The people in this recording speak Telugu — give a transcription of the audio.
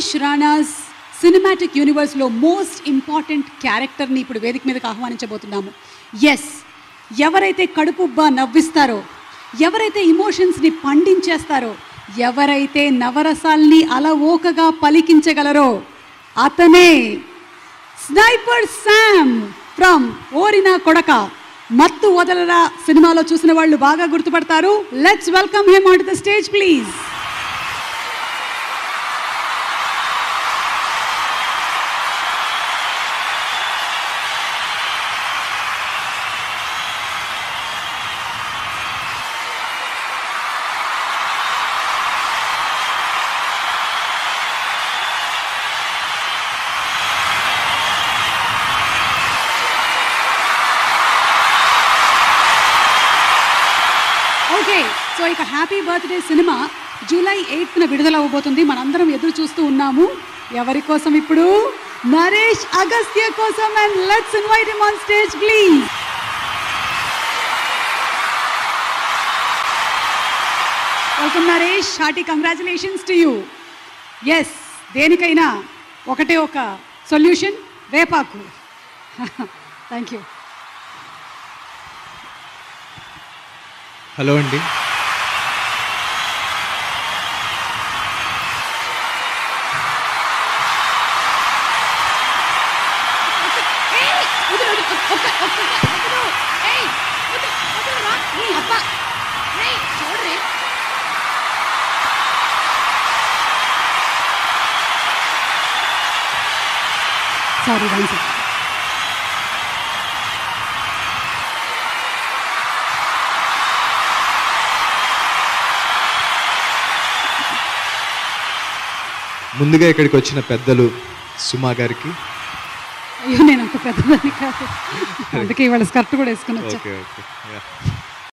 నరేష్ రాణాస్ సినిమాటిక్ యూనివర్స్లో మోస్ట్ ఇంపార్టెంట్ క్యారెక్టర్ని ఇప్పుడు వేదిక మీదకి ఆహ్వానించబోతున్నాము ఎస్ ఎవరైతే కడుపుబ్బా నవ్విస్తారో ఎవరైతే ఇమోషన్స్ని పండించేస్తారో ఎవరైతే నవరసాల్ని అలవోకగా పలికించగలరో అతనే స్నైపర్ శామ్ ఫ్రమ్ ఓరిన కొడక మత్తు వదలరా సినిమాలో చూసిన వాళ్ళు బాగా గుర్తుపడతారు let's welcome him on the stage please okay so ఇక హ్యాపీ బర్త్డే సినిమా జూలై ఎయిత్న విడుదల అవ్వబోతుంది మనందరం ఎదురు చూస్తూ ఉన్నాము ఎవరి కోసం ఇప్పుడు నరేష్ అగస్త్య కోసం and let's invite him on stage please welcome Naresh hearty congratulations to you yes దేనికైనా ఒకటే ఒక సొల్యూషన్ వేపాకు థ్యాంక్ యూ హలో అండి ఏయ్! వదిలు, వదిలు, ఒక్క, ఒక్క, ఒక్క, వదిలు. ఏయ్! వదిలు, వదిలురా. నీ అబ్బా. ఏయ్, చూడ్రి. సారీ వన్ సెకండ్ ముందుగా ఇక్కడికి వచ్చిన పెద్దలు సుమా గారికి అయ్యో నేను అంత పెద్దదాన్ని కాదు అందుకే ఇవాళ స్కర్ట్ కూడా వేసుకుని వచ్చా ఓకే ఓకే